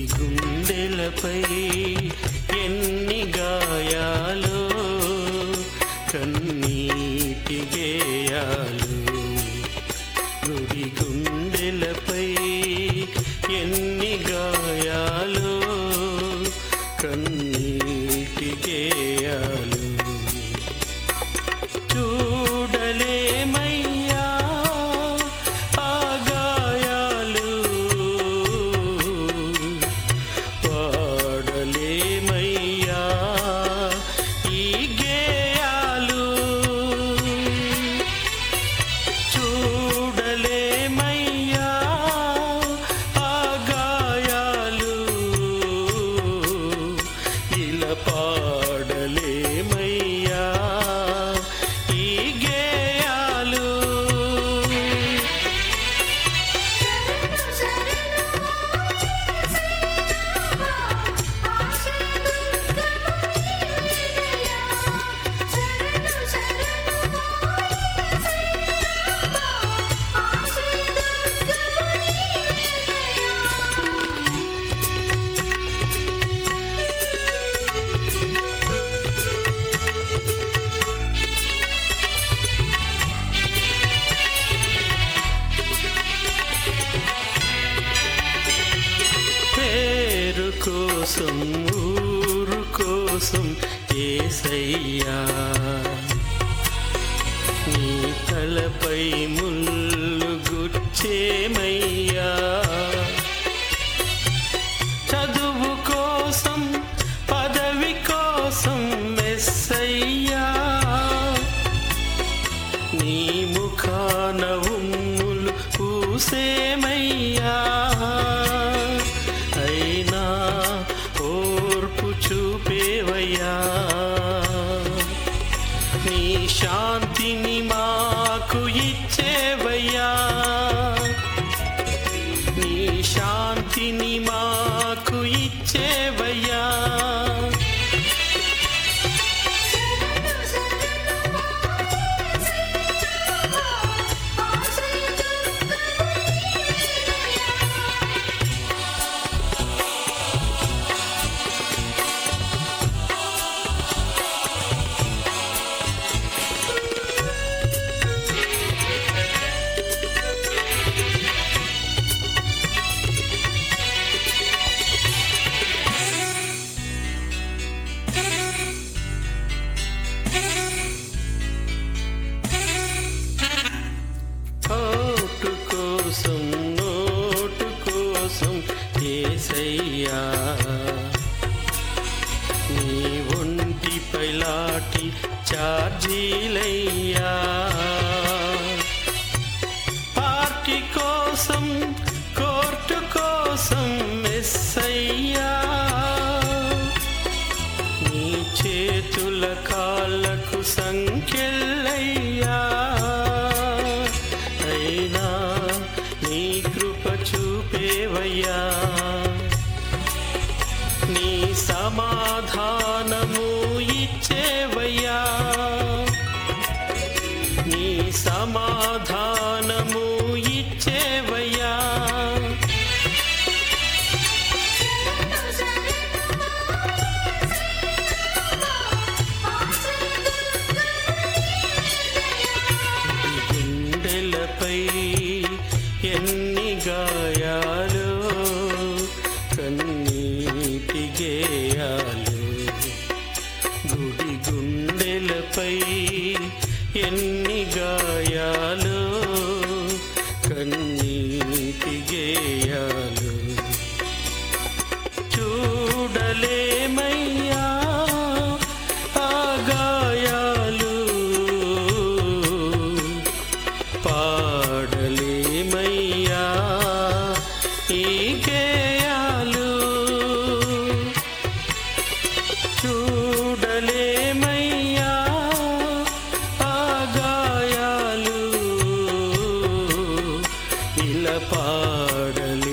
గుండెలపై ఎన్ని గాయాలు కన్నీటి గేయాలు గుడి గుండెలపై ఎన్ని గాయాలు కన్నీటి గేయాలు చూడలేమయ్యా ఆ గాయాలు పాడలేమయ్యా ఈ గేయాలు చూడలేమయ్యా ఆ గాయాలు ఇలా పాడలేమయ్యా ఈ గేయాలు పేరు కోసం ఊరు కోసం ఏసయ్యా నీ తలపై ముళ్ళు గుచ్చేమయ్యా చదువు కోసం పదవి కోసం మెస్సయ్యా నీ ముఖాన ఉమ్ములు పూసేమయ్యా అయినా ఓర్పు చూపేవయ్యా నీ శాంతిని మాకు ఇచ్చేవయ్యా నీ శాంతిని మాకు ఇచ్చేవయ్యా ఓటు కోసం నోటు కోసం ఏసయ్యా నీ ఒంటిపై లాటి చార్జీలయ్యా పార్టీ కోసం కోర్టు కోసం మెస్సయ్యా నీ చేతుల కాళ్ళకు సంఖ్యలయ్యా అయినా నీ కృప చూపేవయ్యా నీ సమాధానము ఇచ్చేవయ్యా నీ సమాధానము ఇచ్చేవయ్యా గుండెలపై ఎన్ని గాయాలు కన్నీటి గేయాలు గుడి గుండెలపై ఎన్ని గాయాలు కన్నీటి గేయాలు చూడలేమయ్యా ఆ గాయాలు పాడలేమయ్యా ఈ గేయాలు చూడలేమయ్యా ఆ గాయాలు ఇలా పాడలేమయ్యా